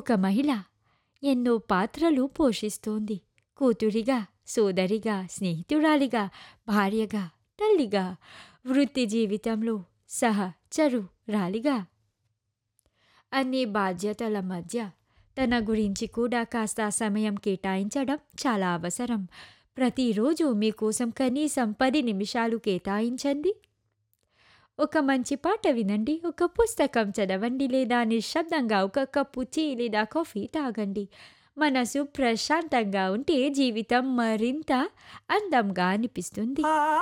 ఒక మహిళ ఎన్నో పాత్రలు పోషిస్తోంది. కూతురిగా, సోదరిగా, స్నేహితురాలిగా, భార్యగా, తల్లిగా, వృత్తి జీవితంలో సహచరురాలిగా. అన్ని బాధ్యతల మధ్య తన గురించి కూడా కాస్త సమయం కేటాయించడం చాలా అవసరం. ప్రతిరోజూ మీకోసం కనీసం 10 నిమిషాలు కేటాయించండి. ఒక మంచి పాట వినండి, ఒక పుస్తకం చదవండి లేదా నిశ్శబ్దంగా ఒక కప్పు టీ లేదా కాఫీ తాగండి. మనసు ప్రశాంతంగా ఉంటే జీవితం మరింత అందంగా అనిపిస్తుంది.